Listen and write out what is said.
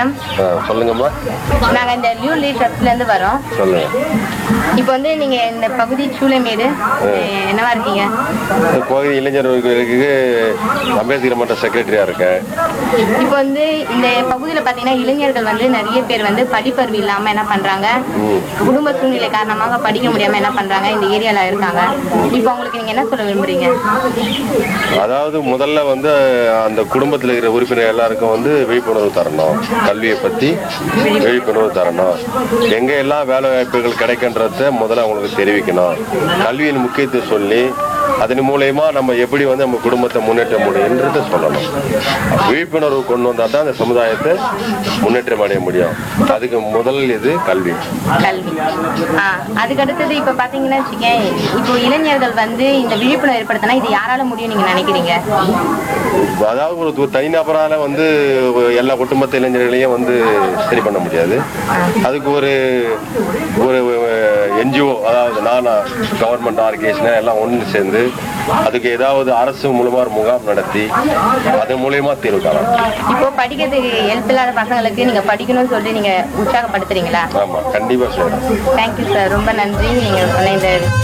வணக்கம் ஆ, சொல்லுங்கம்மா நாங்க இந்த நியூ லீ ட்ரஸ்ட்ல இருந்து வரோம் சொல்லுங்க இப்போ வந்து நீங்க இந்த பகுதி சூளைமேடு அஹ், என்னவா இருக்கீங்க இந்த பகுதி இளைஞர்களுக்கு அம்பேத்கர் மன்ற செக்ரட்டரியா இருக்கேன் இப்போ வந்து இந்த பகுதியில பாத்தீங்கன்னா இளைஞர்கள் வந்து நிறைய பேர் வந்து படிப்பறிவு இல்லாம என்ன பண்றாங்க குடும்ப சூழ்நிலை காரணமாக படிக்க முடியாம என்ன பண்றாங்க இந்த ஏரியால இருக்காங்க இப்போ உங்களுக்கு நீங்க என்ன சொல்ல விரும்புறீங்க அதாவது முதல்ல வந்து அந்த குடும்பத்தில் இருக்கிற உறுப்பினர் எல்லாருக்கும் வந்து விழிப்புணர்வு தரணும் கல்வியை பத்தி விழிப்புணர்வு தரணும் எங்க எல்லாம் வேலை வாய்ப்புகள் கிடைக்கின்றத முதல்ல அவங்களுக்கு தெரிவிக்கணும் கல்வியின் முக்கியத்துவம் சொல்லி அதன் மூலயமா நம்ம எப்படி வந்து நம்ம குடும்பத்தை முன்னேற்ற முடியுன்றத சொல்லணும் விழிப்புணர்வு கொண்டு வந்தா தான் அந்த சமுதாயத்தை முன்னேற்றம் அடைய முடியும் அதுக்கு முதல் இது கல்வி கல்வி ஆ அதுக்கு அடுத்தது இப்ப பாத்தீங்கன்னா வச்சுக்கேன் இப்போ இளைஞர்கள் வந்து இந்த விழிப்புணர்வு ஏற்படுத்தினா இது யாரால முடியும் நீங்க நினைக்கிறீங்க அதாவது ஒரு ஒரு தனிநபரால வந்து எல்லா குடும்பத்து இளைஞர்களையும் வந்து சரி பண்ண முடியாது அதுக்கு ஒரு ஒரு என்ஜிஓ அதாவது நானா கவர்மெண்ட் ஆர்கனைசேஷன் எல்லாம் ஒன்று சேர்ந்து அதுக்கு ஏதாவது அரசு மூலமா ஒரு முகாம் நடத்தி அது மூலயமா தீர்வு காணலாம் இப்போ படிக்கிறதுக்கு ஹெல்ப் இல்லாத பசங்களுக்கு நீங்க படிக்கணும்னு சொல்லி நீங்க உற்சாகப்படுத்துறீங்களா ஆமா கண்டிப்பா செய்யலாம் தேங்க்யூ சார் ரொம்ப நன்றி நீங்க சொன்ன இந்த